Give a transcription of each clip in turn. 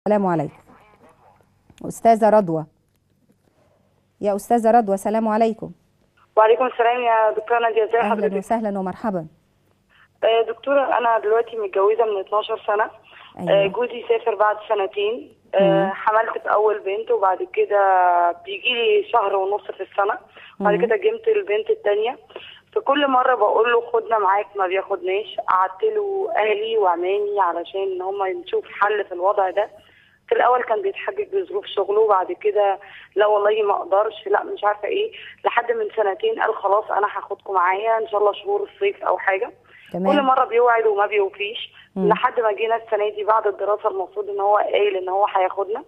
السلام عليكم أستاذة رضوى يا أستاذة رضوى السلام عليكم وعليكم السلام يا دكتورة نادية ازي أهلا حضرتك؟ وسهلا ومرحبا آه، دكتورة أنا دلوقتي متجوزة من 12 سنة أيوة. آه، جوزي سافر بعد سنتين آه، حملت في أول بنت وبعد كده بيجي لي شهر ونص في السنة وبعد كده جبت البنت التانية فكل مرة بقول له خدنا معاك ما بياخدناش قعدت له أهلي وعمامي علشان إن هم نشوف حل في الوضع ده في الأول كان بيتحجج بظروف شغله وبعد كده لا والله ما أقدرش لا مش عارفة إيه لحد من سنتين قال خلاص أنا هاخدكم معايا إن شاء الله شهور الصيف أو حاجة تمام. كل مره بيوعد وما بيوفيش لحد ما جينا السنه دي بعد الدراسه المفروض ان هو قايل ان هو هياخدنا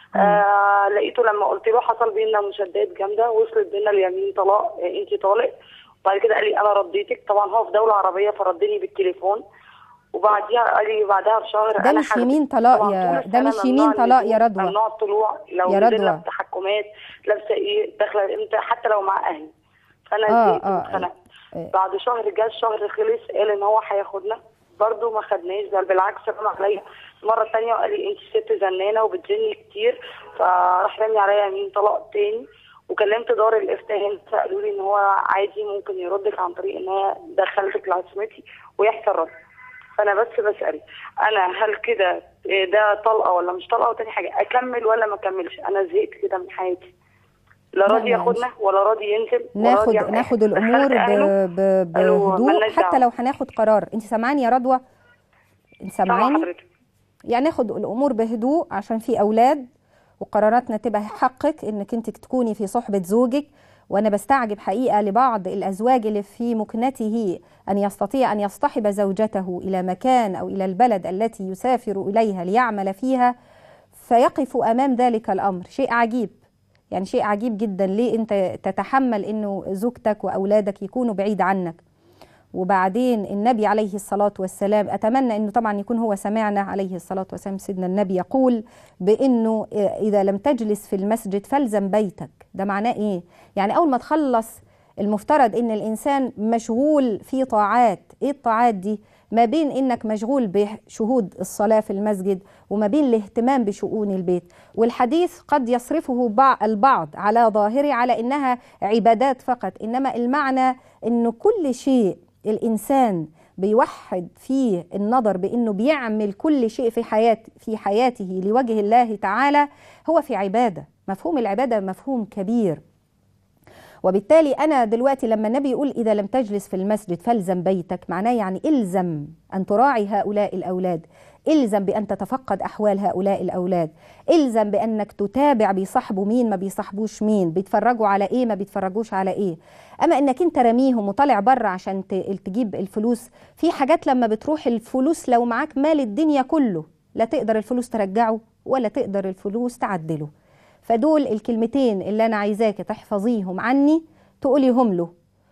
آه لقيته لما قلت له حصل بينا مشادات جامده وصلت بينا اليمين طلاق آه انت طالق وبعد كده قال لي انا رديتك طبعا هو في دوله عربيه فردني بالتليفون وبعديها قال لي بعدها بشهر ده انا مش حاجة- يمين طلاق طبعاً يا- طول ده السنة مش يمين ممنوع طلاق يا النزول، رضوى. ممنوع الطلوع لو يا نزلنا رضوى. بتحكمات لابسه ايه داخله امتى حتى لو مع اهلي فانا آه، زهقت آه، واتخنقت آه. بعد شهر جه الشهر خلص قال ان هو هياخدنا برضه ما خدناش بل بالعكس رمى عليا المره الثانيه وقال لي انت ست زنانه وبتزني كتير فراح رمي عليا يمين طلاق تاني وكلمت دار الافتاء هنا فقالوا لي ان هو عادي ممكن يردك عن طريق ان هي دخلتك لعصمتي ويحصل رد فانا بس بسال انا هل كده إيه ده طلقه ولا مش طلقه وتاني حاجه اكمل ولا ما اكملش انا زهقت كده من حياتي لا لا، راضي لا، ياخدنا ولا راضي ينزل ولا ناخد راضي يعمل ناخد حاجة. الأمور دخلت أهله، ب... ب... قالوا بهدوء ملناش حتى دعوة. لو هناخد قرار أنت سامعاني يا رضوى أنت سامعة سامعاني حضرتك يعني ناخد الامور بهدوء عشان في اولاد وقراراتنا تبقى حقك انك انت تكوني في صحبه زوجك وانا بستعجب حقيقه لبعض الازواج اللي في مكنته ان يستطيع ان يصطحب زوجته الى مكان او الى البلد التي يسافر اليها ليعمل فيها فيقف امام ذلك الامر شيء عجيب يعني شيء عجيب جدا ليه انت تتحمل انه زوجتك واولادك يكونوا بعيد عنك وبعدين النبي عليه الصلاة والسلام أتمنى أنه طبعا يكون هو سمعنا عليه الصلاة والسلام سيدنا النبي يقول بأنه إذا لم تجلس في المسجد فالزم بيتك ده معناه إيه؟ يعني أول ما تخلص المفترض أن الإنسان مشغول في طاعات إيه الطاعات دي؟ ما بين انك مشغول بشهود الصلاه في المسجد وما بين الاهتمام بشؤون البيت والحديث قد يصرفه بع- البعض على ظاهره على انها عبادات فقط انما المعنى انه كل شيء الانسان بيوحد فيه النظر بانه بيعمل كل شيء في حياة في حياته لوجه الله تعالى هو في عباده مفهوم العباده مفهوم كبير وبالتالي انا دلوقتي لما النبي يقول اذا لم تجلس في المسجد فالزم بيتك معناه يعني الزم ان تراعي هؤلاء الاولاد الزم بان تتفقد احوال هؤلاء الاولاد الزم بانك تتابع بيصاحبوا مين ما بيصاحبوش مين بيتفرجوا على ايه ما بيتفرجوش على ايه اما انك انت رميهم وطالع بره عشان ت- تجيب الفلوس في حاجات لما بتروح الفلوس لو معاك مال الدنيا كله لا تقدر الفلوس ترجعه ولا تقدر الفلوس تعدله فدول الكلمتين اللي انا عايزاك تحفظيهم عني تقوليهم له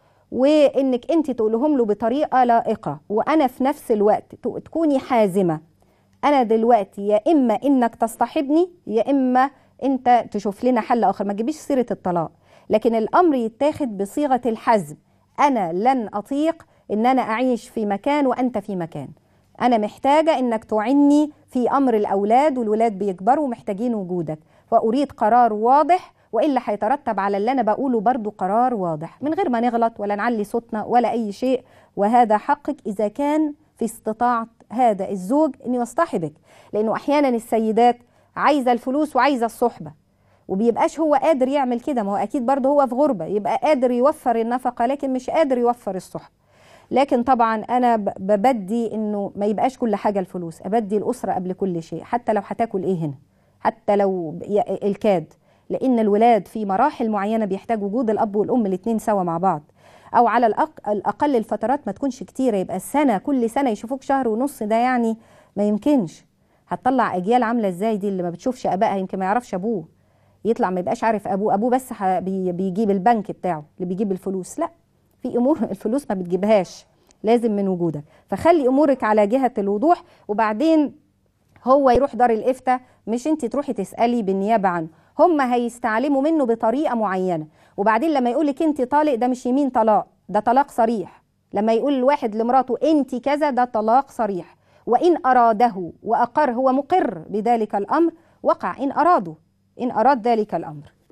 وانك انت تقولهم له بطريقه لائقه وانا في نفس الوقت ت- تكوني حازمه انا دلوقتي يا اما انك تصطحبني يا اما انت تشوف لنا حل اخر ما تجيبيش سيره الطلاق لكن الامر يتاخد بصيغه الحزم انا لن اطيق ان انا اعيش في مكان وانت في مكان انا محتاجه انك تعني في امر الاولاد والولاد بيكبروا محتاجين وجودك واريد قرار واضح والا هيترتب على اللي انا بقوله برضو قرار واضح من غير ما نغلط ولا نعلي صوتنا ولا اي شيء وهذا حقك اذا كان في استطاعه هذا الزوج انه يصطحبك لانه احيانا السيدات عايزه الفلوس وعايزه الصحبه وبيبقاش هو قادر يعمل كده ما هو اكيد برضه هو في غربه يبقى قادر يوفر النفقه لكن مش قادر يوفر الصحبه لكن طبعا انا ب- ببدي انه ما يبقاش كل حاجه الفلوس ابدي الاسره قبل كل شيء حتى لو هتاكل ايه هنا حتى لو ي- الكاد لان الولاد في مراحل معينه بيحتاج وجود الاب والام الاثنين سوا مع بعض او على الأق... الاقل الفترات ما تكونش كتيره يبقى السنه كل سنه يشوفوك شهر ونص ده يعني ما يمكنش هتطلع اجيال عامله ازاي دي اللي ما بتشوفش ابائها يمكن ما يعرفش ابوه يطلع ما يبقاش عارف ابوه ابوه بس ح- بي- بيجيب البنك بتاعه اللي بيجيب الفلوس لا في امور الفلوس ما بتجيبهاش لازم من وجودك فخلي امورك على جهه الوضوح وبعدين هو يروح دار الافتاء مش انت تروحي تسالي بالنيابه عنه هم هيستعلموا منه بطريقه معينه وبعدين لما يقول لك انت طالق ده مش يمين طلاق ده طلاق صريح لما يقول الواحد لمراته انت كذا ده طلاق صريح وإن أراده وأقر هو مقر بذلك الأمر وقع إن أرادوا إن أراد ذلك الأمر